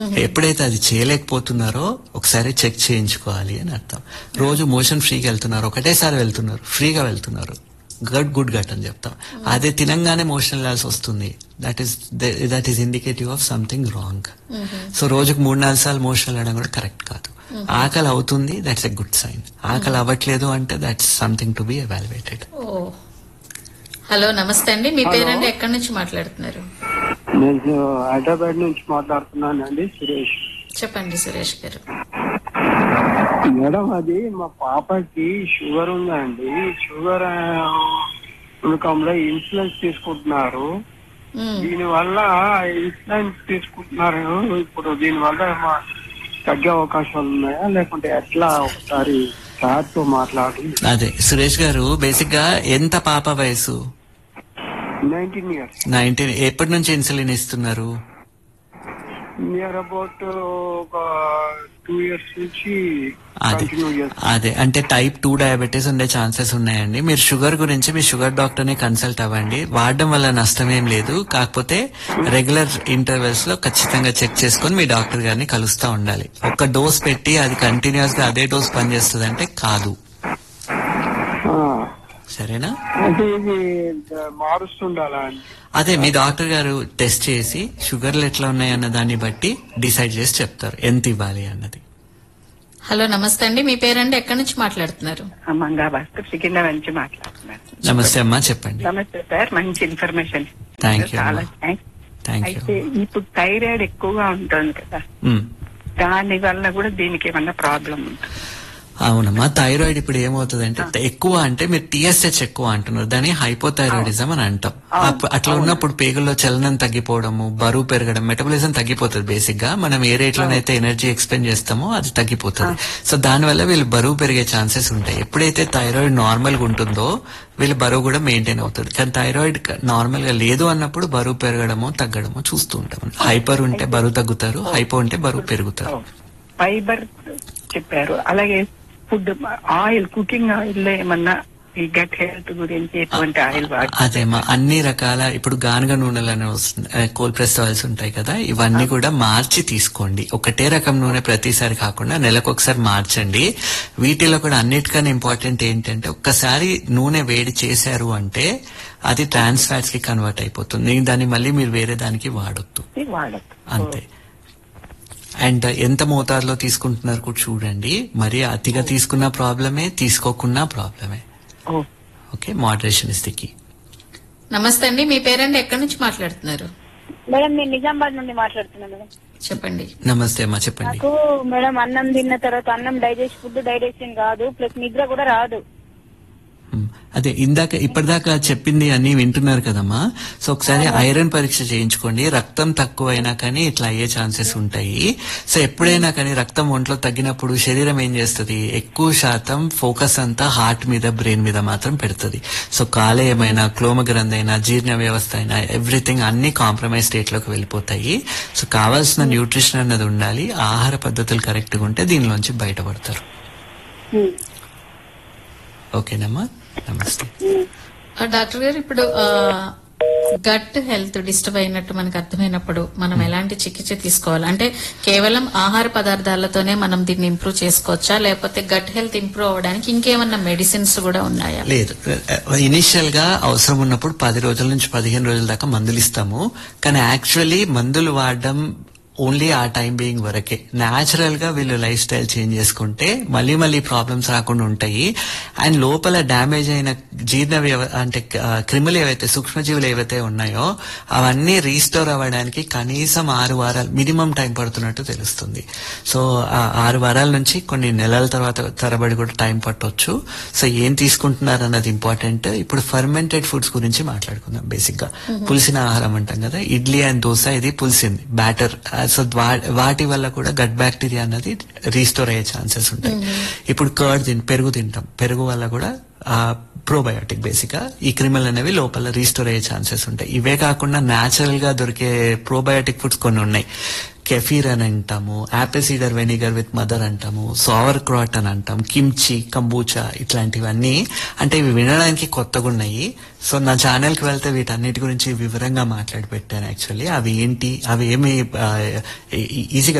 ఎప్పుడైతే అది చేయలేకపోతున్నారో ఒకసారి చెక్ చేయించుకోవాలి అని అర్థం రోజు మోషన్ ఫ్రీగా వెళ్తున్నారు ఒకటేసారి వెళ్తున్నారు ఫ్రీగా వెళ్తున్నారు గట్ గుడ్ గట్ అని చెప్తాం అదే తినంగానే మోషన్ వెళ్ళాల్సి వస్తుంది that is that is indicative of something wrong so రోజుకు మూడు నాలుగు సార్లు మోషన్ వెళ్ళడం కూడా కరెక్ట్ కాదు ఆకలి అవుతుంది దట్స్ ఎ గుడ్ సైన్ ఆకలి అవ్వట్లేదు అంటే that's something to be evaluated oh hello నమస్తే అండి మీ పేరండి ఎక్కడి నుంచి మాట్లాడుతున్నారు నేను హైదరాబాద్ నుంచి మాట్లాడుతున్నానండి సురేష్ చెప్పండి సురేష్ గారు మేడం అది మా పాపకి షుగర్ ఉందండి షుగర్ ఉనకంలో ఇన్సులిన్స్ తీసుకుంటున్నారు ఉమ్, దీని వల్ల ఇన్సులిన్స్ తీసుకుంటున్నారు ఇప్పుడు దీని వల్ల మా- తగ్గే అవకాశాలు ఉన్నాయా లేకుంటే ఎట్లా ఒకసారి సార్ తో మాట్లాడి అదే సురేష్ గారు బేసిక్ గా ఎంత పాప వయసు నైన్టీన్ ఇయర్స్ నైన్టీన్ ఎప్పటి నుంచి ఇన్సులిన్ ఇస్తున్నారు నియర్ అబౌట్ ఒక టూ ఇయర్స్ నుంచి అదే కంటిన్యూ చేస్తాం అదే అంటే టైప్ టూ డయాబెటీస్ ఉండే ఛాన్సెస్ ఉన్నాయండి మీరు షుగర్ గురించి మీ షుగర్ డాక్టర్ ని కన్సల్ట్ అవ్వండి వాడడం వల్ల నష్టం ఏం లేదు కాకపోతే రెగ్యులర్ ఇంటర్వెల్స్ లో ఖచ్చితంగా చెక్ చేసుకొని మీ డాక్టర్ గారిని కలుస్తా ఉండాలి ఒక డోస్ పెట్టి అది కంటిన్యూస్ గా అదే డోస్ పనిచేస్తుంది అంటే కాదు సరేనా అంటే ఇది మారుస్తుండాలా అండి అదే మీ డాక్టర్ గారు టెస్ట్ చేసి షుగర్లు ఎట్లా ఉన్నాయి అన్న దాన్ని బట్టి డిసైడ్ చేసి చెప్తారు ఎంత ఇవ్వాలి అన్నది హలో నమస్తే అండి మీ పేరండి ఎక్కడి నుంచి మాట్లాడుతున్నారు మంగా భాస్కర్ సికింద్రాబాద్ నుంచి మాట్లాడుతున్నాను నమస్తే అమ్మా చెప్పండి నమస్తే సార్ మంచి ఇన్ఫర్మేషన్ Thank you, చాలా అమ్మా. థ్యాంక్స్ థ్యాంక్ యూ అయితే ఇప్పుడు థైరాయిడ్ ఎక్కువగా ఉంటుంది కదా దాని వల్ల కూడా దీనికి ఏమన్నా ప్రాబ్లం ఉంటుంది అవునమ్మా థైరాయిడ్ ఇప్పుడు ఏమవుతుందంటే ఎక్కువ అంటే మీరు టీఎస్హెచ్ ఎక్కువ అంటున్నారు దాన్ని హైపోథైరాయిడిజం అని అంటాం అప్పు- అట్లా ఉన్నప్పుడు పేగుల్లో చలనం తగ్గిపోవడము బరువు పెరగడం మెటబాలిజం తగ్గిపోతుంది బేసిక్ గా మనం ఏ రేట్ లోనైతే ఎనర్జీ ఎక్స్పెండ్ చేస్తామో అది తగ్గిపోతుంది సో దానివల్ల వీళ్ళు బరువు పెరిగే ఛాన్సెస్ ఉంటాయి ఎప్పుడైతే థైరాయిడ్ నార్మల్ గా ఉంటుందో వీళ్ళ బరువు కూడా మెయింటైన్ అవుతుంది కానీ థైరాయిడ్ నార్మల్ గా లేదు అన్నప్పుడు బరువు పెరగడమో తగ్గడమో చూస్తూ ఉంటాం హైపర్ ఉంటే బరువు తగ్గుతారు హైపో ఉంటే బరువు పెరుగుతారు ఫైబర్ చెప్పారు అలాగే ఫుడ్ ఆయిల్ కుకింగ్ ఆయిల్ లో ఏమన్నా ఈ గట్ హెల్త్ గురించి ఎటువంటి ఆయిల్ వాడు అదేమా అన్ని రకాల ఇప్పుడు గానుగ నూనెలను కోల్ ప్రెస్ ఆయిల్స్ ఉంటాయి కదా ఇవన్నీ కూడా మార్చి తీసుకోండి ఒకటే రకం నూనె ప్రతిసారి కాకుండా నెలకు ఒకసారి మార్చండి వీటిలో కూడా అన్నిటికన్నా ఇంపార్టెంట్ ఏంటంటే ఒక్కసారి నూనె వేడి చేశారు అంటే అది ట్రాన్స్ ఫ్యాట్స్ కి కన్వర్ట్ అయిపోతుంది దాన్ని మళ్ళీ మీరు వేరే దానికి వాడొద్దు వాడద్దు అంతే అండ్ ఎంత మోతాదులో తీసుకుంటున్నారు కూడా చూడండి మరి అతిగా తీసుకున్న ప్రాబ్లమే తీసుకోకున్నా ప్రాబ్లమే ఓ okay moderation is the key నమస్తే అండి మీ పేరండి ఎక్కడి నుంచి మాట్లాడుతున్నారు మేడం నేను నిజామాబాద్ నుండి మాట్లాడుతున్నాను మేడం చెప్పండి నమస్తే అమ్మా చెప్పండి నాకు మేడం అన్నం తిన్న తర్వాత అన్నం డైజెస్ట్ ఫుడ్ డైజెషన్ కాదు ప్లస్ నిద్ర కూడా రాదు మ్, అదే ఇందాక ఇప్పటిదాకా చెప్పింది అన్ని వింటున్నారు కదమ్మా సో ఒకసారి ఐరన్ పరీక్ష చేయించుకోండి రక్తం తక్కువైనా కానీ ఇట్లా అయ్యే ఛాన్సెస్ ఉంటాయి సో ఎప్పుడైనా కానీ రక్తం ఒంట్లో తగ్గినప్పుడు శరీరం ఏం చేస్తుంది ఎక్కువ శాతం ఫోకస్ అంతా హార్ట్ మీద బ్రెయిన్ మీద మాత్రం పెడుతుంది సో కాలేయమైనా క్లోమగ్రంథి అయినా జీర్ణ వ్యవస్థ అయినా ఎవ్రీథింగ్ అన్ని కాంప్రమైజ్ స్టేట్ లోకి వెళ్ళిపోతాయి సో కావాల్సిన న్యూట్రిషన్ అన్నది ఉండాలి ఆహార పద్ధతులు కరెక్ట్ గా ఉంటే దీనిలోంచి బయటపడతారు ఓకేనమ్మా నమస్తే ఆ, డాక్టర్ గారు ఇప్పుడు గట్ హెల్త్ డిస్టర్బ్ అయినట్టు మనకు అర్థమైనప్పుడు మనం ఎలాంటి చికిత్స తీసుకోవాలి అంటే కేవలం ఆహార పదార్థాలతోనే మనం దీన్ని ఇంప్రూవ్ చేసుకోవచ్చా లేకపోతే గట్ హెల్త్ ఇంప్రూవ్ అవ్వడానికి ఇంకేమన్నా మెడిసిన్స్ కూడా ఉన్నాయా లేదు ఇనిషియల్ గా అవసరం ఉన్నప్పుడు పది రోజుల నుంచి పదిహేను రోజుల దాకా మందులు ఇస్తాము కానీ యాక్చువల్లీ మందులు వాడడం ఓన్లీ ఆ టైం బీయింగ్ వరకే న్యాచురల్ గా వీళ్ళు లైఫ్ స్టైల్ చేంజ్ చేసుకుంటే మళ్ళీ మళ్ళీ ప్రాబ్లమ్స్ రాకుండా ఉంటాయి అండ్ లోపల డ్యామేజ్ అయిన జీర్ణ వ్యవ అంటే ఆ, క్రిములు ఏవైతే సూక్ష్మజీవులు ఏవైతే ఉన్నాయో అవన్నీ రీస్టోర్ అవ్వడానికి కనీసం ఆరు వారాలు మినిమం టైం పడుతున్నట్టు తెలుస్తుంది సో ఆ ఆరు వారాల నుంచి కొన్ని నెలల తర్వాత తరబడి కూడా టైం పట్టొచ్చు సో ఏం తీసుకుంటున్నారు అన్నది ఇంపార్టెంట్ ఇప్పుడు ఫర్మెంటెడ్ ఫుడ్స్ గురించి మాట్లాడుకుందాం బేసిక్ గా పులిసిన ఆహారం అంటాం కదా ఇడ్లీ అండ్ దోశ ఇది పులిసింది బ్యాటర్ సో వాటి వల్ల కూడా గట్ బ్యాక్టీరియా అన్నది రీస్టోర్ అయ్యే ఛాన్సెస్ ఉంటాయి ఇప్పుడు కర్డ్ తిన్ పెరుగు తింటాం పెరుగు వల్ల కూడా ప్రోబయోటిక్ బేసిక్ గా ఈ క్రిములు అనేవి లోపల రీస్టోర్ అయ్యే ఛాన్సెస్ ఉంటాయి ఇవే కాకుండా న్యాచురల్ గా దొరికే ప్రోబయోటిక్ ఫుడ్స్ కొన్ని ఉన్నాయి కెఫీర్ అని అంటాము apple cider vinegar with mother అంటాము సోవర్ క్రాట్ అని అంటాం కిమ్చి కంబూచా ఇట్లాంటివన్నీ అంటే ఇవి వినడానికి కొత్తగా ఉన్నాయి సో నా ఛానల్ కి వెళ్తే వీటన్నిటి గురించి వివరంగా మాట్లాడి పెట్టాను యాక్చువల్లీ అవి ఏంటి అవి ఏమి ఈజీగా